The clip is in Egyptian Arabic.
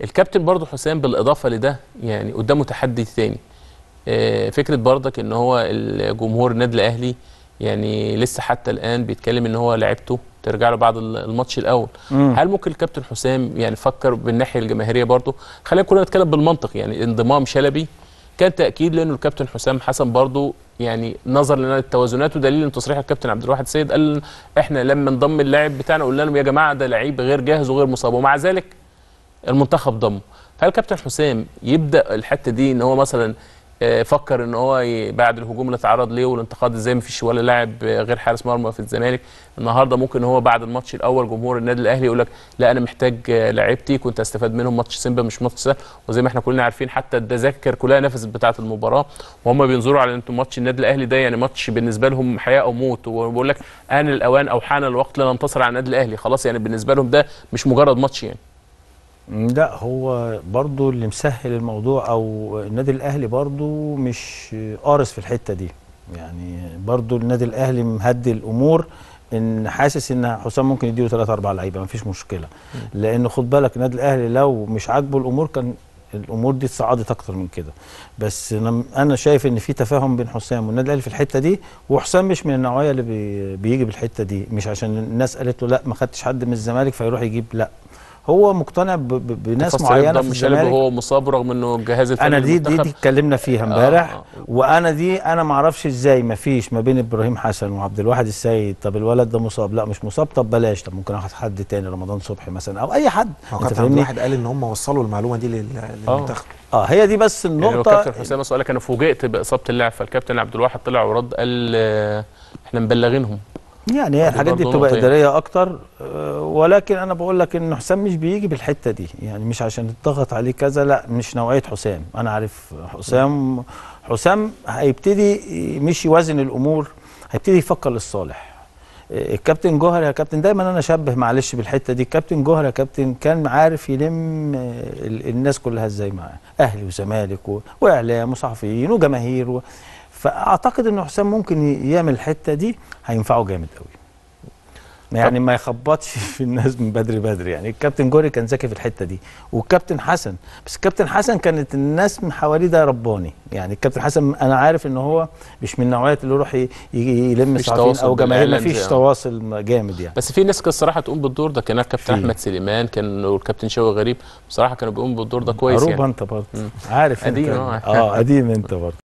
الكابتن برضه حسام بالاضافه لده يعني قدامه تحدي تاني آه، فكره برضك ان هو الجمهور النادي الاهلي يعني لسه حتى الان بيتكلم ان هو لعبته ترجع له بعد الماتش الاول مم. هل ممكن الكابتن حسام يعني فكر بالناحيه الجماهيريه برضه خلينا كلنا نتكلم بالمنطق يعني انضمام شلبي كان تاكيد لانه الكابتن حسام حسن برضه يعني نظر للتوازنات ودليل ان تصريح الكابتن عبد الواحد سيد قال احنا لما انضم اللاعب بتاعنا قلنا لهم يا جماعه ده لعيب غير جاهز وغير مصاب ومع ذلك المنتخب ضمه فهل كابتن حسام يبدا الحته دي ان هو مثلا آه، فكر ان هو ي- بعد الهجوم اللي اتعرض ليه والانتقاد ازاي ما فيش ولا لاعب آه، غير حارس مرمى في الزمالك النهارده ممكن هو بعد الماتش الاول جمهور النادي الاهلي يقول لك لا انا محتاج آه، لعيبتي كنت استفاد منهم ماتش سيمبا مش ماتش سهل وزي ما احنا كلنا عارفين حتى التذاكر كلها نفذت بتاعه المباراه وهم بينظروا على انتم ماتش النادي الاهلي ده يعني ماتش بالنسبه لهم حياه او موت وبقول لك ان الاوان او حان الوقت لننتصر على النادي الاهلي خلاص يعني بالنسبه لهم ده مش مجرد ماتش يعني لا هو برضو اللي مسهل الموضوع او النادي الاهلي برضو مش قارص في الحته دي يعني برضو النادي الاهلي مهدي الامور ان حاسس ان حسام ممكن يديله ثلاثة اربع لعيبه مفيش مشكله لان خد بالك النادي الاهلي لو مش عاجبه الامور كان الامور دي اتصعدت اكتر من كده بس انا انا شايف ان في تفاهم بين حسام والنادي الاهلي في الحته دي وحسام مش من النوعيه اللي بي بيجي بالحته دي مش عشان الناس قالت له لا ما خدتش حد من الزمالك فيروح يجيب لا هو مقتنع ب- ب- بناس تفسير معينه ضم في شلبي الزمالك وهو مصاب رغم انه الجهاز الفني انا دي دي, للمنتخب دي اتكلمنا فيها امبارح آه. وانا دي انا ما اعرفش ازاي ما فيش ما بين ابراهيم حسن وعبد الواحد السيد طب الولد ده مصاب لا مش مصاب طب بلاش طب ممكن اخد حد تاني رمضان صبحي مثلا او اي حد هو انت كابتن عبد فاهمني الواحد قال ان هم وصلوا المعلومه دي لل- للمنتخب اه هي دي بس يعني لو النقطه كابتن حسام قال لك انا فوجئت باصابه اللاعب فالكابتن عبد الواحد طلع ورد قال آه، احنا مبلغينهم يعني هي دي الحاجات دي برضه بتبقى نقطة يعني. اداريه اكتر آه، ولكن انا بقول لك ان حسام مش بيجي بالحته دي يعني مش عشان الضغط عليه كذا لا مش نوعيه حسام انا عارف حسام حسام هيبتدي مش يوازن الامور هيبتدي يفكر للصالح آه، الكابتن جوهر يا كابتن دايما انا اشبه معلش بالحته دي الكابتن جوهر يا كابتن كان عارف يلم آه، ال- الناس كلها ازاي معاه اهلي وزمالك و- واعلام وصحفيين وجماهير و... فاعتقد ان حسام ممكن ي- يعمل الحته دي هينفعه جامد قوي يعني ما يخبطش في الناس من بدري بدري يعني الكابتن جوري كان ذكي في الحته دي والكابتن حسن بس الكابتن حسن كانت الناس من حواليه ده رباني يعني الكابتن حسن انا عارف ان هو مش من النوعيه اللي يروح ي- يجي يلم مفيش صحفيين تواصل او جماهير ما بالإعلام فيش زي- تواصل جامد يعني بس في ناس كانت الصراحه تقوم بالدور ده كان الكابتن في. احمد سليمان كان والكابتن شوقي غريب بصراحه كانوا بيقوموا بالدور ده كويس عروبه يعني انت برضه مم. عارف قديم، انت آه. اه قديم انت برضه